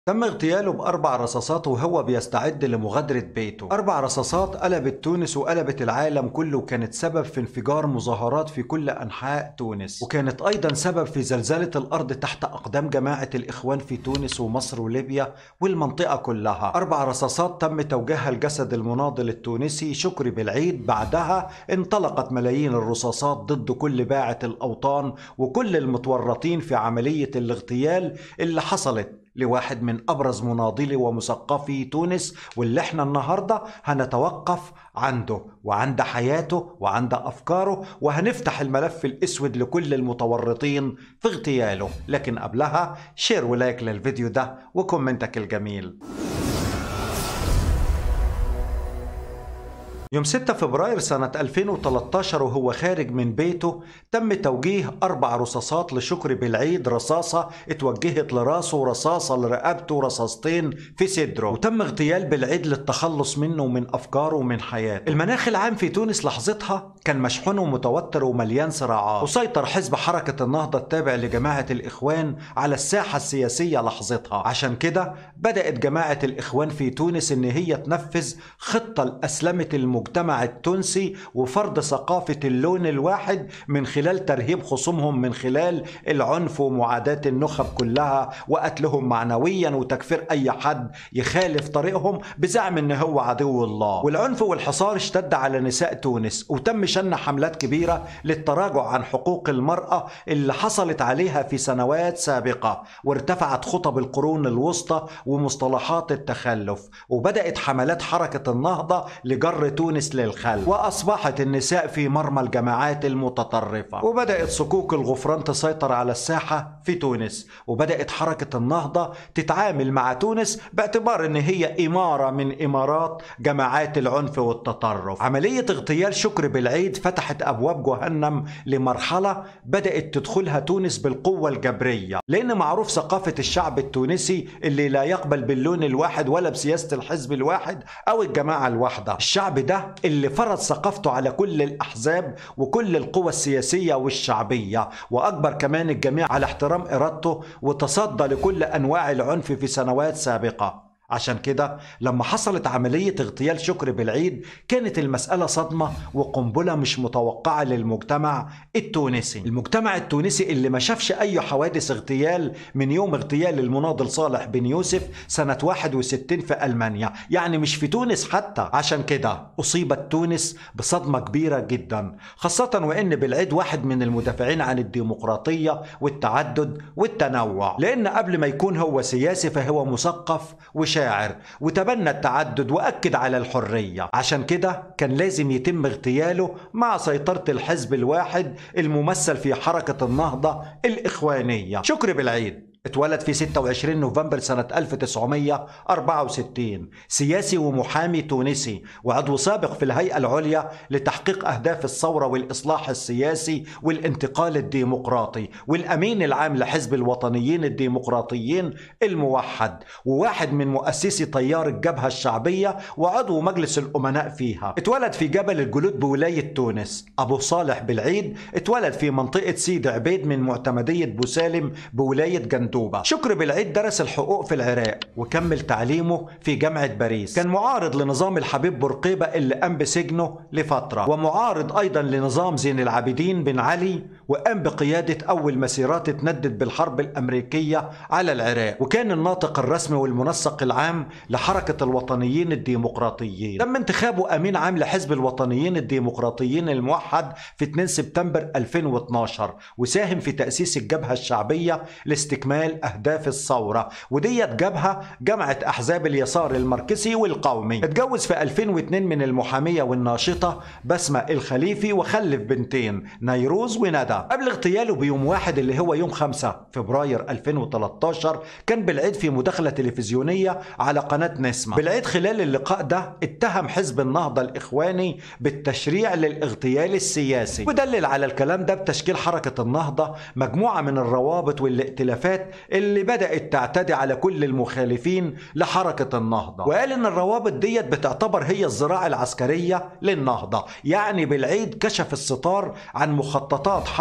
تم اغتياله بأربع رصاصات وهو بيستعد لمغادرة بيته أربع رصاصات قلبت تونس وقلبت العالم كله وكانت سبب في انفجار مظاهرات في كل أنحاء تونس وكانت أيضا سبب في زلزلة الأرض تحت أقدام جماعة الإخوان في تونس ومصر وليبيا والمنطقة كلها أربع رصاصات تم توجيهها الجسد المناضل التونسي شكري بالعيد بعدها انطلقت ملايين الرصاصات ضد كل باعة الأوطان وكل المتورطين في عملية الاغتيال اللي حصلت لواحد من ابرز مناضلي ومثقفي تونس واللي احنا النهارده هنتوقف عنده وعند حياته وعند افكاره وهنفتح الملف الاسود لكل المتورطين في اغتياله لكن قبلها شير ولايك للفيديو ده وكومنتك الجميل يوم 6 فبراير سنة 2013 وهو خارج من بيته تم توجيه أربع رصاصات لشكري بالعيد رصاصة اتوجهت لراسه ورصاصة لرقبته ورصاصتين في صدره وتم اغتيال بالعيد للتخلص منه ومن أفكاره ومن حياته المناخ العام في تونس لحظتها كان مشحون ومتوتر ومليان صراعات وسيطر حزب حركة النهضة التابع لجماعة الإخوان على الساحة السياسية لحظتها عشان كده بدأت جماعة الإخوان في تونس إن هي تنفذ خطة لأسلمة المجتمع التونسي وفرض ثقافة اللون الواحد من خلال ترهيب خصومهم من خلال العنف ومعاداة النخب كلها وقتلهم معنويا وتكفير أي حد يخالف طريقهم بزعم إن هو عدو الله والعنف والحصار اشتد على نساء تونس وتم شن حملات كبيرة للتراجع عن حقوق المرأة اللي حصلت عليها في سنوات سابقة وارتفعت خطب القرون الوسطى ومصطلحات التخلف وبدأت حملات حركة النهضة لجر تونس للخلف وأصبحت النساء في مرمى الجماعات المتطرفة وبدأت صكوك الغفران تسيطر على الساحة في تونس وبدأت حركة النهضة تتعامل مع تونس باعتبار ان هي إمارة من إمارات جماعات العنف والتطرف عملية اغتيال شكر بالعيد فتحت أبواب جهنم لمرحلة بدأت تدخلها تونس بالقوة الجبرية لأن معروف ثقافة الشعب التونسي اللي لا يقبل باللون الواحد ولا بسياسة الحزب الواحد أو الجماعة الواحدة الشعب ده اللي فرض ثقافته على كل الأحزاب وكل القوى السياسية والشعبية وأجبر كمان الجميع على احترام إرادته وتصدى لكل أنواع العنف في سنوات سابقة عشان كده لما حصلت عملية اغتيال شكر بالعيد كانت المسألة صدمة وقنبلة مش متوقعة للمجتمع التونسي المجتمع التونسي اللي ما شافش أي حوادث اغتيال من يوم اغتيال المناضل صالح بن يوسف سنة 61 في ألمانيا يعني مش في تونس حتى عشان كده أصيبت تونس بصدمة كبيرة جدا خاصة وإن بالعيد واحد من المدافعين عن الديمقراطية والتعدد والتنوع لأن قبل ما يكون هو سياسي فهو مثقف وشاعر شاعر وتبنى التعدد واكد على الحريه عشان كده كان لازم يتم اغتياله مع سيطره الحزب الواحد الممثل في حركه النهضه الاخوانيه شكري بالعيد اتولد في 26 نوفمبر سنة 1964 سياسي ومحامي تونسي وعضو سابق في الهيئة العليا لتحقيق أهداف الثورة والإصلاح السياسي والانتقال الديمقراطي والأمين العام لحزب الوطنيين الديمقراطيين الموحد وواحد من مؤسسي تيار الجبهة الشعبية وعضو مجلس الأمناء فيها اتولد في جبل الجلود بولاية تونس أبو صالح بالعيد اتولد في منطقة سيد عبيد من معتمدية بوسالم بولاية جندوب مندوبة شكر بالعيد درس الحقوق في العراق وكمل تعليمه في جامعة باريس كان معارض لنظام الحبيب بورقيبة اللي قام بسجنه لفترة ومعارض أيضا لنظام زين العابدين بن علي وقام بقيادة أول مسيرات اتندد بالحرب الأمريكية على العراق وكان الناطق الرسمي والمنسق العام لحركة الوطنيين الديمقراطيين تم انتخابه أمين عام لحزب الوطنيين الديمقراطيين الموحد في 2 سبتمبر 2012 وساهم في تأسيس الجبهة الشعبية لاستكمال أهداف الثورة وديت جابها جمعة أحزاب اليسار الماركسي والقومي اتجوز في 2002 من المحامية والناشطة بسمة الخليفي وخلف بنتين نيروز وندى قبل اغتياله بيوم واحد اللي هو يوم 5 فبراير 2013 كان بالعيد في مداخلة تلفزيونية على قناة نسمة بالعيد خلال اللقاء ده اتهم حزب النهضة الإخواني بالتشريع للاغتيال السياسي ودلل على الكلام ده بتشكيل حركة النهضة مجموعة من الروابط والائتلافات اللي بدأت تعتدي على كل المخالفين لحركة النهضة وقال ان الروابط ديت بتعتبر هي الزراعة العسكرية للنهضة يعني بالعيد كشف الستار عن مخططات حركة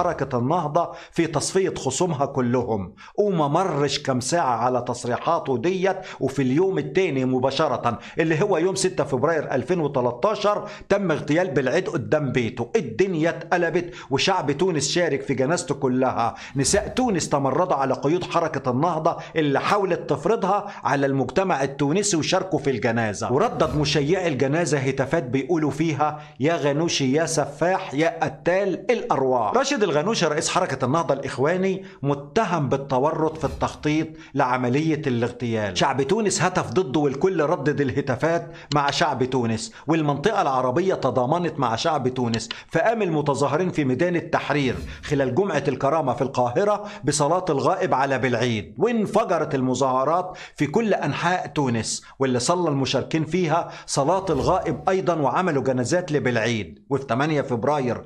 حركة النهضة في تصفية خصومها كلهم وما مرش كم ساعة على تصريحاته ديت وفي اليوم التاني مباشرة اللي هو يوم 6 فبراير 2013 تم اغتيال بالعيد قدام بيته الدنيا اتقلبت وشعب تونس شارك في جنازته كلها نساء تونس تمردوا على قيود حركة النهضة اللي حاولت تفرضها على المجتمع التونسي وشاركوا في الجنازة وردد مشيعي الجنازة هتافات بيقولوا فيها يا غنوشي يا سفاح يا قتال الأرواح راشد الغنوشي رئيس حركة النهضة الإخواني متهم بالتورط في التخطيط لعملية الاغتيال شعب تونس هتف ضده والكل ردد الهتافات مع شعب تونس والمنطقة العربية تضامنت مع شعب تونس فقام المتظاهرين في ميدان التحرير خلال جمعة الكرامة في القاهرة بصلاة الغائب على بالعيد وانفجرت المظاهرات في كل أنحاء تونس واللي صلى المشاركين فيها صلاة الغائب أيضا وعملوا جنازات لبالعيد وفي 8 فبراير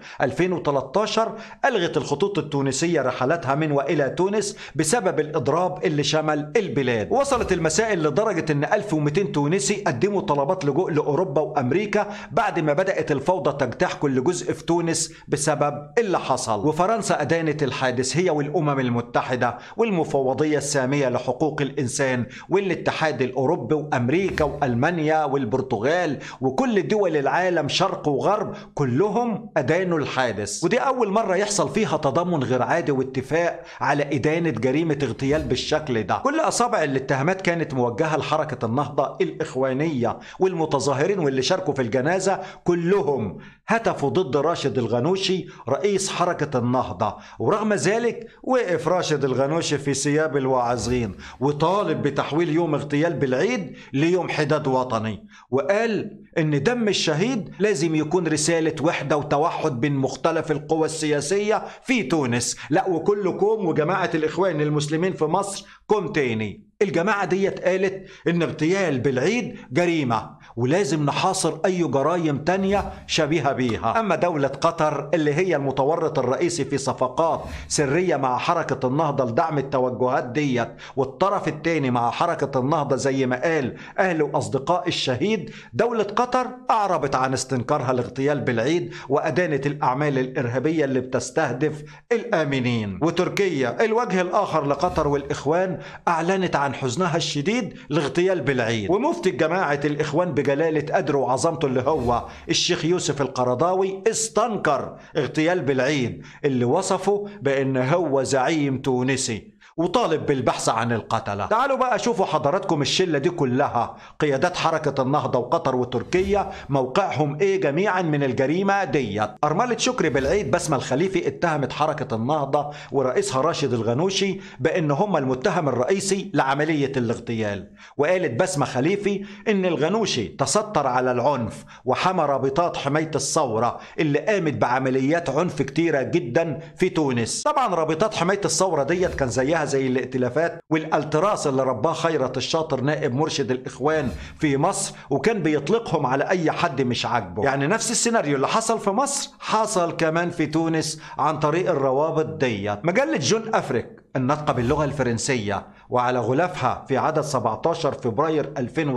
2013 ألغت الخطوط التونسية رحلاتها من وإلى تونس بسبب الإضراب اللي شمل البلاد وصلت المسائل لدرجة أن 1200 تونسي قدموا طلبات لجوء لأوروبا وأمريكا بعد ما بدأت الفوضى تجتاح كل جزء في تونس بسبب اللي حصل وفرنسا أدانت الحادث هي والأمم المتحدة والمفوضية السامية لحقوق الإنسان والاتحاد الأوروبي وأمريكا وألمانيا والبرتغال وكل دول العالم شرق وغرب كلهم أدانوا الحادث ودي أول مرة يحصل فيها تضامن غير عادي واتفاق على إدانة جريمة اغتيال بالشكل ده كل أصابع الاتهامات كانت موجهة لحركة النهضة الإخوانية والمتظاهرين واللي شاركوا في الجنازة كلهم هتفوا ضد راشد الغنوشي رئيس حركة النهضة ورغم ذلك وقف راشد الغنوشي في ثياب الواعظين وطالب بتحويل يوم اغتيال بالعيد ليوم حداد وطني وقال ان دم الشهيد لازم يكون رسالة وحدة وتوحد بين مختلف القوى السياسية في تونس لا وكل كوم وجماعة الاخوان المسلمين في مصر كوم تاني الجماعة ديت قالت ان اغتيال بالعيد جريمة ولازم نحاصر اي جرائم تانية شبيهة بيها اما دولة قطر اللي هي المتورط الرئيسي في صفقات سرية مع حركة النهضة لدعم التوجهات ديت والطرف التاني مع حركة النهضة زي ما قال اهل واصدقاء الشهيد دولة قطر اعربت عن استنكارها الاغتيال بالعيد وادانت الاعمال الارهابية اللي بتستهدف الامنين وتركيا الوجه الاخر لقطر والاخوان اعلنت عن حزنها الشديد لاغتيال بالعيد ومفتي جماعة الإخوان بجلالة قدره وعظمته اللي هو الشيخ يوسف القرضاوي استنكر اغتيال بالعيد اللي وصفه بأن هو زعيم تونسي وطالب بالبحث عن القتلة تعالوا بقى شوفوا حضراتكم الشلة دي كلها قيادات حركة النهضة وقطر وتركيا موقعهم ايه جميعا من الجريمة ديت أرملة شكري بالعيد بسمة الخليفي اتهمت حركة النهضة ورئيسها راشد الغنوشي بأن هم المتهم الرئيسي لعملية الاغتيال وقالت بسمة خليفي ان الغنوشي تستر على العنف وحمى رابطات حماية الثورة اللي قامت بعمليات عنف كتيرة جدا في تونس طبعا رابطات حماية الثورة ديت كان زيها زي الائتلافات والالتراس اللي رباه خيرت الشاطر نائب مرشد الاخوان في مصر وكان بيطلقهم على اي حد مش عاجبه يعني نفس السيناريو اللي حصل في مصر حصل كمان في تونس عن طريق الروابط ديت مجله جون افريك الناطقة باللغة الفرنسية وعلى غلافها في عدد 17 فبراير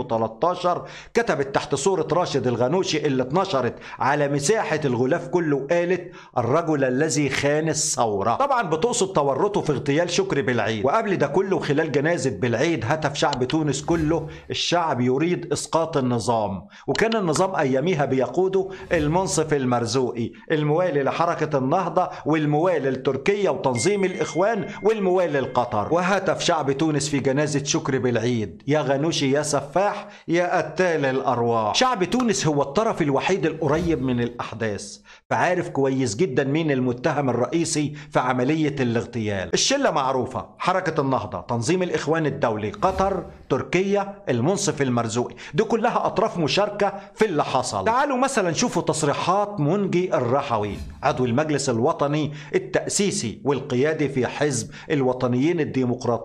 2013 كتبت تحت صورة راشد الغنوشي اللي اتنشرت على مساحة الغلاف كله قالت الرجل الذي خان الثورة طبعا بتقصد تورطه في اغتيال شكري بالعيد وقبل ده كله خلال جنازة بالعيد هتف شعب تونس كله الشعب يريد إسقاط النظام وكان النظام أياميها بيقوده المنصف المرزوقي الموالي لحركة النهضة والموالي لتركيا وتنظيم الإخوان والموالي الموالي لقطر وهتف شعب تونس في جنازة شكري بالعيد يا غنوشي يا سفاح يا قتال الأرواح شعب تونس هو الطرف الوحيد القريب من الأحداث فعارف كويس جدا مين المتهم الرئيسي في عملية الاغتيال الشلة معروفة حركة النهضة تنظيم الإخوان الدولي قطر تركيا المنصف المرزوقي دي كلها أطراف مشاركة في اللي حصل تعالوا مثلا شوفوا تصريحات منجي الرحوي عضو المجلس الوطني التأسيسي والقيادي في حزب الوطنيين الديمقراطيين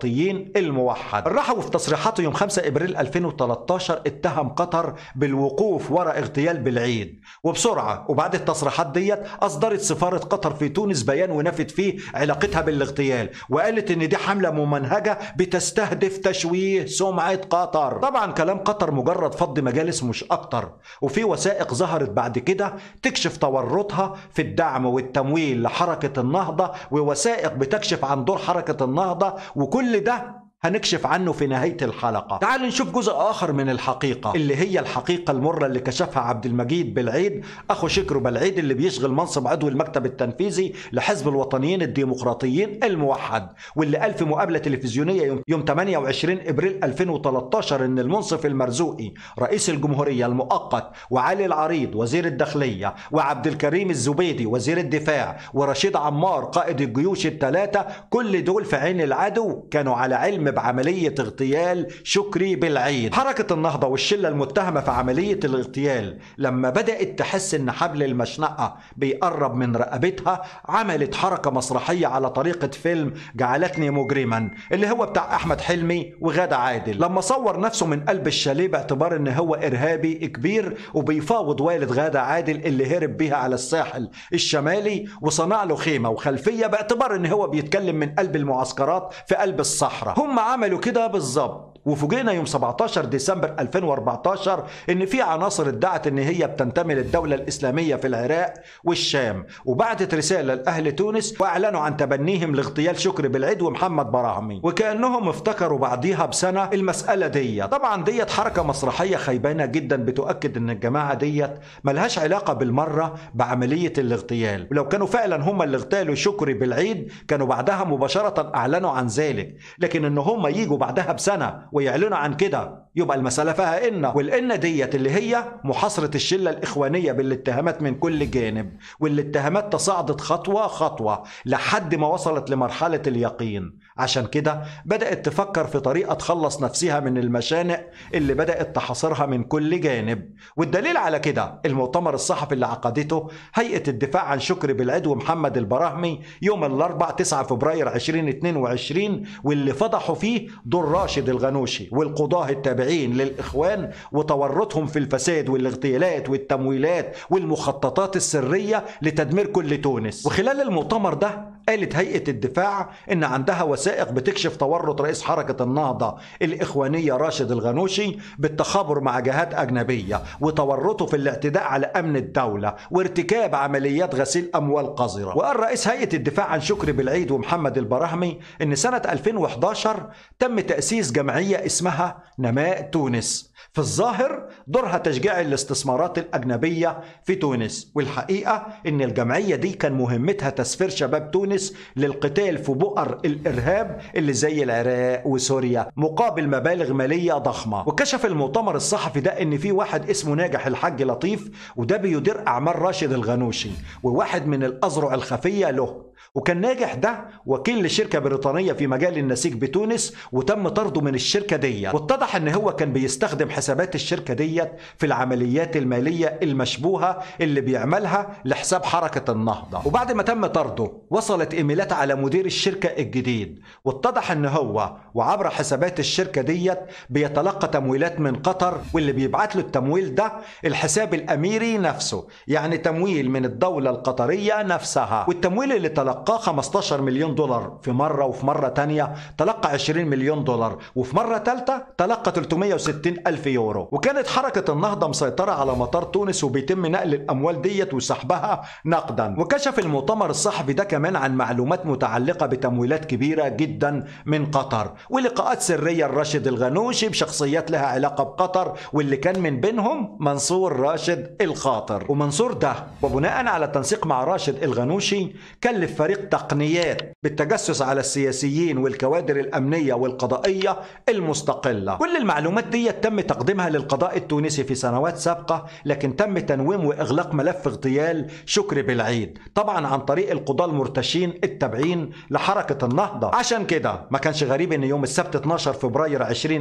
فلسطين الموحد الرحوي في تصريحاته يوم 5 ابريل 2013 اتهم قطر بالوقوف وراء اغتيال بالعيد وبسرعه وبعد التصريحات ديت اصدرت سفاره قطر في تونس بيان ونفت فيه علاقتها بالاغتيال وقالت ان دي حمله ممنهجه بتستهدف تشويه سمعه قطر طبعا كلام قطر مجرد فض مجالس مش اكتر وفي وثائق ظهرت بعد كده تكشف تورطها في الدعم والتمويل لحركه النهضه ووثائق بتكشف عن دور حركه النهضه وكل ده هنكشف عنه في نهاية الحلقة تعال نشوف جزء آخر من الحقيقة اللي هي الحقيقة المرة اللي كشفها عبد المجيد بالعيد أخو شكر بالعيد اللي بيشغل منصب عضو المكتب التنفيذي لحزب الوطنيين الديمقراطيين الموحد واللي قال في مقابلة تلفزيونية يوم 28 إبريل 2013 إن المنصف المرزوقي رئيس الجمهورية المؤقت وعلي العريض وزير الداخلية وعبد الكريم الزبيدي وزير الدفاع ورشيد عمار قائد الجيوش الثلاثة كل دول في عين العدو كانوا على علم بعملية اغتيال شكري بالعيد حركة النهضة والشلة المتهمة في عملية الاغتيال لما بدأت تحس ان حبل المشنقة بيقرب من رقبتها عملت حركة مسرحية على طريقة فيلم جعلتني مجرما اللي هو بتاع احمد حلمي وغادة عادل لما صور نفسه من قلب الشاليه باعتبار ان هو ارهابي كبير وبيفاوض والد غادة عادل اللي هرب بيها على الساحل الشمالي وصنع له خيمة وخلفية باعتبار ان هو بيتكلم من قلب المعسكرات في قلب الصحراء هم عملوا كده بالظبط وفوجئنا يوم 17 ديسمبر 2014 ان في عناصر ادعت ان هي بتنتمي للدوله الاسلاميه في العراق والشام وبعتت رساله لاهل تونس واعلنوا عن تبنيهم لاغتيال شكري بالعيد ومحمد براهمي وكانهم افتكروا بعديها بسنه المساله دي طبعا ديت حركه مسرحيه خيبانه جدا بتؤكد ان الجماعه ديت ملهاش علاقه بالمره بعمليه الاغتيال ولو كانوا فعلا هم اللي اغتالوا شكري بالعيد كانوا بعدها مباشره اعلنوا عن ذلك لكن ان هم يجوا بعدها بسنه ويعلنوا عن كده يبقى المسألة فيها إن والإن ديت اللي هي محاصرة الشلة الإخوانية بالاتهامات من كل جانب والاتهامات تصاعدت خطوة خطوة لحد ما وصلت لمرحلة اليقين عشان كده بدأت تفكر في طريقة تخلص نفسها من المشانق اللي بدأت تحاصرها من كل جانب والدليل على كده المؤتمر الصحفي اللي عقدته هيئة الدفاع عن شكري بالعيد ومحمد البراهمي يوم الأربع 9 فبراير 2022 واللي فضحوا فيه دور راشد الغنوشي والقضاة التابعين للإخوان وتورطهم في الفساد والاغتيالات والتمويلات والمخططات السرية لتدمير كل تونس وخلال المؤتمر ده قالت هيئة الدفاع إن عندها وثائق بتكشف تورط رئيس حركة النهضة الإخوانية راشد الغنوشي بالتخابر مع جهات أجنبية وتورطه في الاعتداء على أمن الدولة وارتكاب عمليات غسيل أموال قذرة وقال رئيس هيئة الدفاع عن شكري بالعيد ومحمد البراهمي إن سنة 2011 تم تأسيس جمعية اسمها نماء تونس في الظاهر دورها تشجيع الاستثمارات الأجنبية في تونس والحقيقة إن الجمعية دي كان مهمتها تسفير شباب تونس للقتال في بؤر الإرهاب اللي زي العراق وسوريا مقابل مبالغ مالية ضخمة وكشف المؤتمر الصحفي ده إن في واحد اسمه ناجح الحاج لطيف وده بيدير أعمال راشد الغنوشي وواحد من الأذرع الخفية له وكان ناجح ده وكيل لشركه بريطانيه في مجال النسيج بتونس وتم طرده من الشركه ديت واتضح ان هو كان بيستخدم حسابات الشركه ديت في العمليات الماليه المشبوهه اللي بيعملها لحساب حركه النهضه وبعد ما تم طرده وصلت ايميلات على مدير الشركه الجديد واتضح ان هو وعبر حسابات الشركه ديت بيتلقى تمويلات من قطر واللي بيبعت له التمويل ده الحساب الاميري نفسه يعني تمويل من الدوله القطريه نفسها والتمويل اللي تلقاه 15 مليون دولار في مرة وفي مرة تانية تلقى 20 مليون دولار وفي مرة تالتة تلقى 360 ألف يورو وكانت حركة النهضة مسيطرة على مطار تونس وبيتم نقل الأموال ديت وسحبها نقدا وكشف المؤتمر الصحفي ده كمان عن معلومات متعلقة بتمويلات كبيرة جدا من قطر ولقاءات سرية الراشد الغنوشي بشخصيات لها علاقة بقطر واللي كان من بينهم منصور راشد الخاطر ومنصور ده وبناء على التنسيق مع راشد الغنوشي كلف فريق تقنيات بالتجسس على السياسيين والكوادر الأمنية والقضائية المستقلة كل المعلومات دي تم تقديمها للقضاء التونسي في سنوات سابقة لكن تم تنويم وإغلاق ملف اغتيال شكري بالعيد طبعا عن طريق القضاة المرتشين التابعين لحركة النهضة عشان كده ما كانش غريب ان يوم السبت 12 فبراير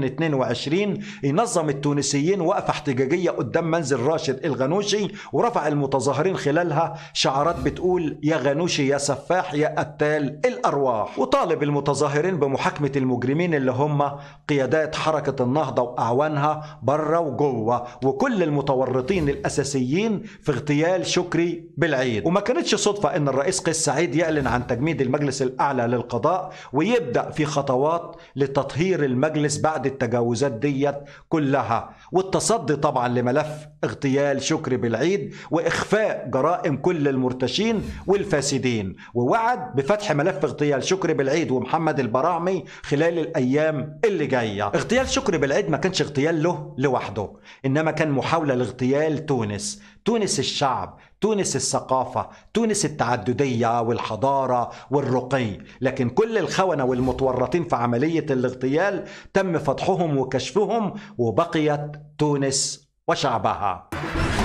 2022 ينظم التونسيين وقفة احتجاجية قدام منزل راشد الغنوشي ورفع المتظاهرين خلالها شعارات بتقول يا غنوشي يا سفاح السفاح يا قتال الأرواح وطالب المتظاهرين بمحاكمة المجرمين اللي هم قيادات حركة النهضة وأعوانها بره وجوه وكل المتورطين الأساسيين في اغتيال شكري بالعيد وما كانتش صدفة أن الرئيس قيس سعيد يعلن عن تجميد المجلس الأعلى للقضاء ويبدأ في خطوات لتطهير المجلس بعد التجاوزات ديت كلها والتصدي طبعا لملف اغتيال شكري بالعيد وإخفاء جرائم كل المرتشين والفاسدين ووعد بفتح ملف اغتيال شكري بالعيد ومحمد البراعمي خلال الأيام اللي جاية اغتيال شكري بالعيد ما كانش اغتيال له لوحده إنما كان محاولة لاغتيال تونس تونس الشعب تونس الثقافة تونس التعددية والحضارة والرقي لكن كل الخونة والمتورطين في عملية الاغتيال تم فتحهم وكشفهم وبقيت تونس وشعبها